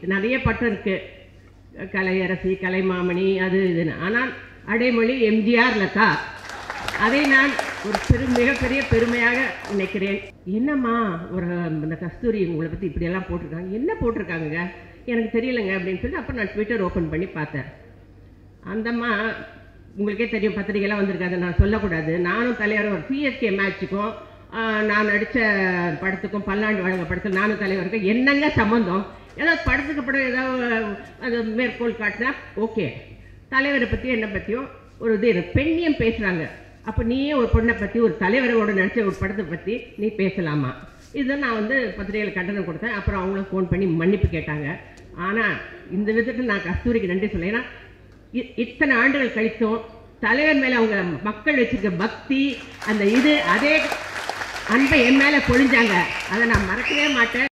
நிறைய பட்டம் இருக்கு கலையரசி கலைமாமணி அது இதுன்னு ஆனால் அடைமொழி எம்ஜிஆர் லதா அதை நான் ஒரு பெரு மிகப்பெரிய பெருமையாக நினைக்கிறேன் என்னம்மா ஒரு இந்த கஸ்தூரி உங்களை பற்றி இப்படியெல்லாம் போட்டிருக்காங்க என்ன போட்டிருக்காங்க எனக்கு தெரியலைங்க அப்படின்னு சொல்லி அப்போ நான் ட்விட்டர் ஓப்பன் பண்ணி பார்த்தேன் அந்தம்மா உங்களுக்கே தெரியும் பத்திரிகைலாம் வந்திருக்காது நான் சொல்லக்கூடாது நானும் தலைவர் ஒரு சிஎஸ்கே மேட்ச்சுக்கும் நான் நடித்த படத்துக்கும் பல்லாண்டு வழங்க படத்தில் நானும் தலைவருக்கும் என்னங்க சம்மந்தம் ஏதாவது படத்துக்கு படம் ஏதாவது அது மேற்கோள் காட்டினா ஓகே தலைவரை பற்றி என்னை பற்றியும் ஒரு இது இருக்கு. பெண்ணியம் பேசுகிறாங்க அப்போ நீயே ஒரு பொண்ணை பற்றி ஒரு தலைவரோட நடிச்ச ஒரு படத்தை பற்றி நீ பேசலாமா இதை நான் வந்து பத்திரிகையில் கண்டனம் கொடுத்தேன் அப்புறம் அவங்களும் ஃபோன் பண்ணி மன்னிப்பு கேட்டாங்க ஆனால் இந்த விதத்தில் நான் கஸ்தூரிக்கு நன்றி சொல்ல ஏன்னா இ- இத்தனை ஆண்டுகள் கழித்தும் தலைவர் மேலே அவங்க மக்கள் வச்சிருக்க பக்தி அந்த இது அதே அன்பை என் மேலே பொழிஞ்சாங்க அதை நான் மறக்கவே மாட்டேன்